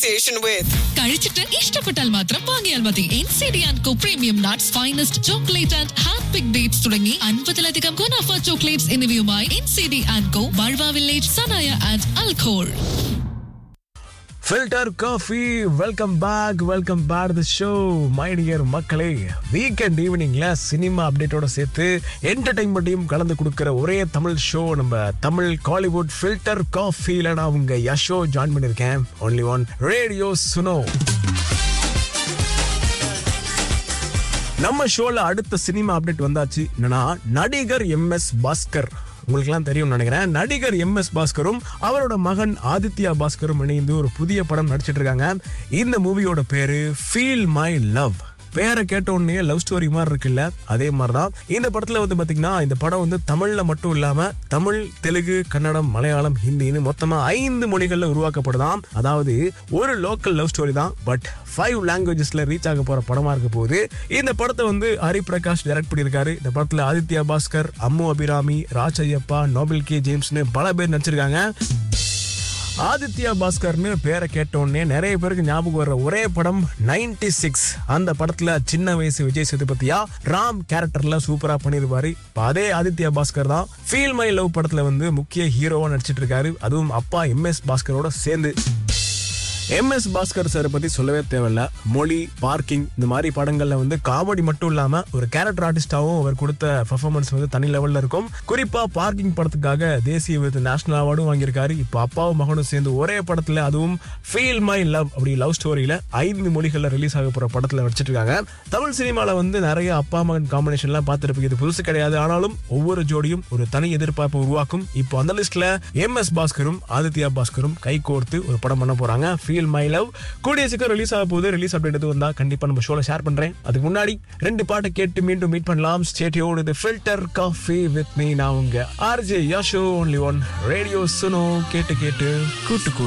association with. കഴിച്ചിട്ട് ഇഷ്ടപ്പെട്ടാൽ മാത്രം വാങ്ങിയാൽ മതി N C D and co premium nuts finest chocolate and hand pick dates തുടങ്ങി അൻപതിലധികം ഗുണാഫ ചോക്ലേറ്റ്സ് എന്നിവയുമായി N C D and co ബൾവ വില്ലേജ് സനായ ആൻഡ് അൽഖോൾ filter coffee welcome back welcome back the show my dear மக்களே weekend ஈவினிங்ல cinema அப்டேட்டோட சேர்த்து என்டர்டைன்மெண்ட்டையும் கலந்து கொடுக்குற ஒரே தமிழ் ஷோ நம்ம தமிழ் காலிவுட் ஃபில்டர் காஃபில நான் உங்க யஷோ ஜாயின் பண்ணியிருக்கேன் ஒன்லி ஒன் ரேடியோ சுனோ நம்ம ஷோல அடுத்த சினிமா அப்டேட் வந்தாச்சு என்னன்னா நடிகர் எம் எஸ் பாஸ்கர் உங்களுக்குலாம் தெரியும்னு நினைக்கிறேன் நடிகர் எம் எஸ் பாஸ்கரும் அவரோட மகன் ஆதித்யா பாஸ்கரும் இணைந்து ஒரு புதிய படம் நடிச்சிட்டு இருக்காங்க இந்த மூவியோட பேரு ஃபீல் மை லவ் பேரை கேட்ட உடனே லவ் ஸ்டோரி மாதிரி இருக்குல்ல அதே மாதிரி தான் இந்த படத்துல வந்து பாத்தீங்கன்னா இந்த படம் வந்து தமிழ்ல மட்டும் இல்லாம தமிழ் தெலுங்கு கன்னடம் மலையாளம் ஹிந்தின்னு மொத்தமா ஐந்து மொழிகள்ல உருவாக்கப்படுதாம் அதாவது ஒரு லோக்கல் லவ் ஸ்டோரி தான் பட் ஃபைவ் லாங்குவேஜஸ்ல ரீச் ஆக போற படமா இருக்க போகுது இந்த படத்தை வந்து ஹரி பிரகாஷ் டைரக்ட் பண்ணியிருக்காரு இந்த படத்துல ஆதித்யா பாஸ்கர் அம்மு அபிராமி ராஜ் ஐயப்பா நோபல் கே ஜேம்ஸ்னு பல பேர் நடிச்சிருக்காங்க ஆதித்யா பாஸ்கர்னு பேரை கேட்ட உடனே நிறைய பேருக்கு ஞாபகம் வர்ற ஒரே படம் 96 சிக்ஸ் அந்த படத்துல சின்ன வயசு விஜய் சேதுபதியா ராம் கேரக்டர்ல சூப்பரா பண்ணிருப்பாரு இப்ப அதே ஆதித்யா பாஸ்கர் தான் ஃபீல் மை லவ் படத்துல வந்து முக்கிய ஹீரோவா நடிச்சிட்டு இருக்காரு அதுவும் அப்பா எம் எஸ் பாஸ்கரோட சேர்ந்து எம் எஸ் பாஸ்கர் சார் பத்தி சொல்லவே தேவையில்ல மொழி பார்க்கிங் இந்த மாதிரி படங்கள்ல வந்து காமெடி மட்டும் இல்லாம ஒரு கேரக்டர் ஆர்டிஸ்டாவும் அவர் கொடுத்த பெர்ஃபார்மன்ஸ் வந்து தனி லெவல்ல இருக்கும் குறிப்பா பார்க்கிங் படத்துக்காக தேசிய விருது நேஷனல் அவார்டும் வாங்கியிருக்காரு இப்போ அப்பாவும் மகனும் சேர்ந்து ஒரே படத்துல அதுவும் ஃபீல் மை லவ் அப்படி லவ் ஸ்டோரியில ஐந்து மொழிகள்ல ரிலீஸ் ஆக போற படத்துல நடிச்சிட்டு இருக்காங்க தமிழ் சினிமால வந்து நிறைய அப்பா மகன் காம்பினேஷன்லாம் பார்த்துருப்பீங்க இது புதுசு கிடையாது ஆனாலும் ஒவ்வொரு ஜோடியும் ஒரு தனி எதிர்பார்ப்பு உருவாக்கும் இப்போ அந்த லிஸ்ட்ல எம் எஸ் பாஸ்கரும் ஆதித்யா பாஸ்கரும் கை கோர்த்து ஒரு படம் பண்ண போறாங்க ஃபீல் மை லவ் கூடிய சீக்கிரம் ரிலீஸ் ஆக போகுது ரிலீஸ் அப்டேட் எதுவும் வந்தா கண்டிப்பா நம்ம ஷோல ஷேர் பண்றேன் அதுக்கு முன்னாடி ரெண்டு பாட்டை கேட்டு மீண்டும் மீட் பண்ணலாம் ஸ்டேடியோட இது ஃபில்டர் காஃபி வித் மீ நான் உங்க RJ Yasho only one radio Suno கேட்டு கேட்டு கூட்டு கூட்டு